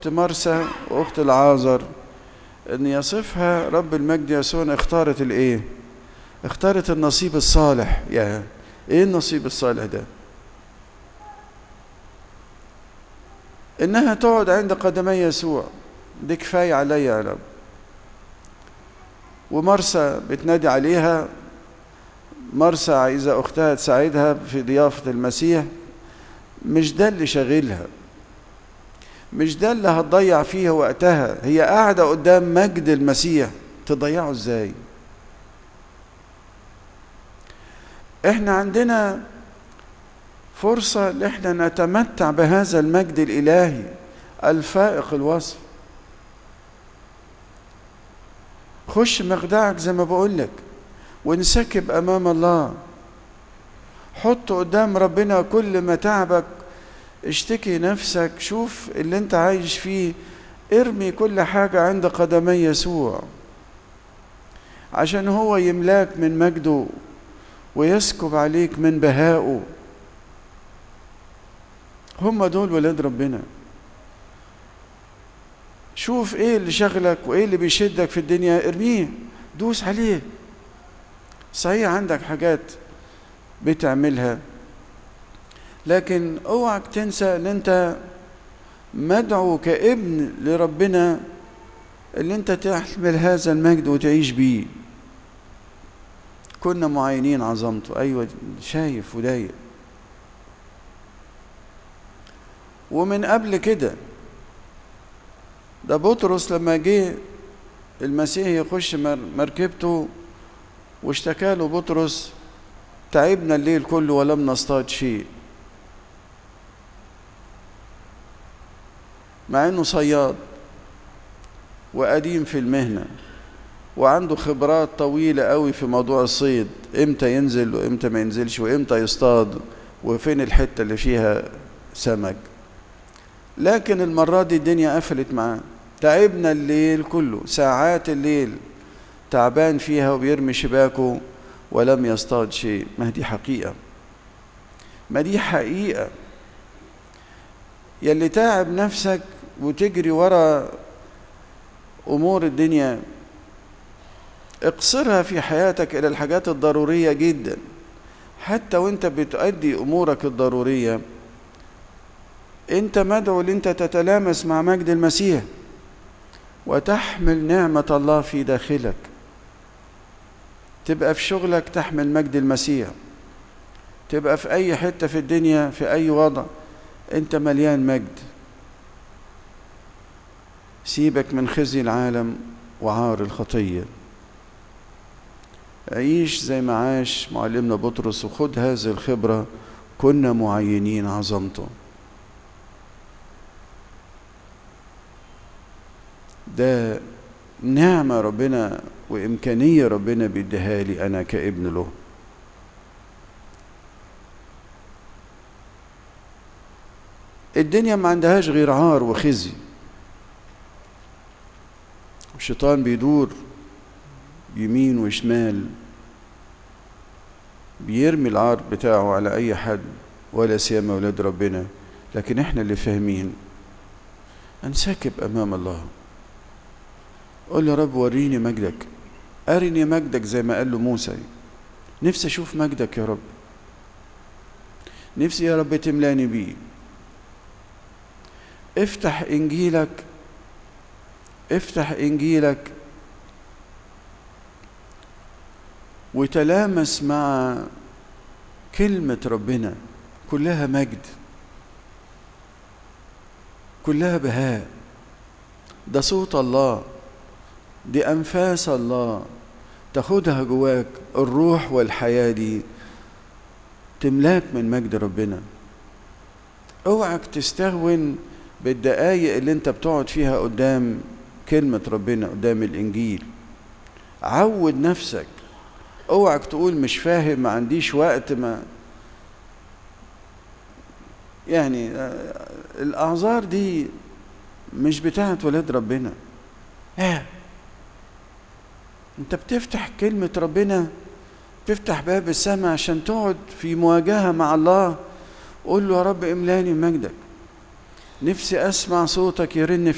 مرسى واخت العازر ان يصفها رب المجد يسوع اختارت الايه اختارت النصيب الصالح يا ايه النصيب الصالح ده انها تقعد عند قدمي يسوع دي كفايه عليا يا رب ومرسى بتنادي عليها مرسى عايزه اختها تساعدها في ضيافه المسيح مش ده اللي شاغلها مش ده اللي هتضيع فيه وقتها هي قاعدة قدام مجد المسيح تضيعه ازاي احنا عندنا فرصة ان احنا نتمتع بهذا المجد الالهي الفائق الوصف خش مخدعك زي ما بقولك وانسكب امام الله حط قدام ربنا كل متاعبك اشتكي نفسك شوف اللي انت عايش فيه ارمي كل حاجة عند قدمي يسوع عشان هو يملاك من مجده ويسكب عليك من بهائه هم دول ولاد ربنا شوف ايه اللي شغلك وايه اللي بيشدك في الدنيا ارميه دوس عليه صحيح عندك حاجات بتعملها لكن اوعك تنسى ان انت مدعو كابن لربنا اللي انت تحمل هذا المجد وتعيش بيه كنا معينين عظمته ايوه شايف ودايق ومن قبل كده ده بطرس لما جه المسيح يخش مركبته واشتكى له بطرس تعبنا الليل كله ولم نصطاد شيء مع انه صياد وقديم في المهنة وعنده خبرات طويلة قوي في موضوع الصيد امتى ينزل وامتى ما ينزلش وامتى يصطاد وفين الحتة اللي فيها سمك لكن المرة دي الدنيا قفلت معاه تعبنا الليل كله ساعات الليل تعبان فيها وبيرمي شباكه ولم يصطاد شيء ما دي حقيقة ما دي حقيقة يلي تعب نفسك وتجري ورا امور الدنيا اقصرها في حياتك الى الحاجات الضروريه جدا حتى وانت بتؤدي امورك الضروريه انت مدعو ان انت تتلامس مع مجد المسيح وتحمل نعمه الله في داخلك تبقى في شغلك تحمل مجد المسيح تبقى في اي حته في الدنيا في اي وضع انت مليان مجد سيبك من خزي العالم وعار الخطيه عيش زي ما عاش معلمنا بطرس وخد هذه الخبره كنا معينين عظمته ده نعمه ربنا وامكانيه ربنا بيديها لي انا كابن له الدنيا ما عندهاش غير عار وخزي الشيطان بيدور يمين وشمال بيرمي العار بتاعه على اي حد ولا سيما اولاد ربنا لكن احنا اللي فاهمين انسكب امام الله قول يا رب وريني مجدك ارني مجدك زي ما قال له موسى نفسي اشوف مجدك يا رب نفسي يا رب تملاني بيه افتح انجيلك افتح انجيلك وتلامس مع كلمة ربنا كلها مجد كلها بهاء ده صوت الله دي أنفاس الله تاخدها جواك الروح والحياة دي تملاك من مجد ربنا اوعك تستهون بالدقايق اللي انت بتقعد فيها قدام كلمة ربنا قدام الإنجيل عود نفسك اوعك تقول مش فاهم ما عنديش وقت ما يعني الأعذار دي مش بتاعت ولاد ربنا اه انت بتفتح كلمة ربنا تفتح باب السماء عشان تقعد في مواجهة مع الله قول له يا رب املاني مجدك نفسي اسمع صوتك يرن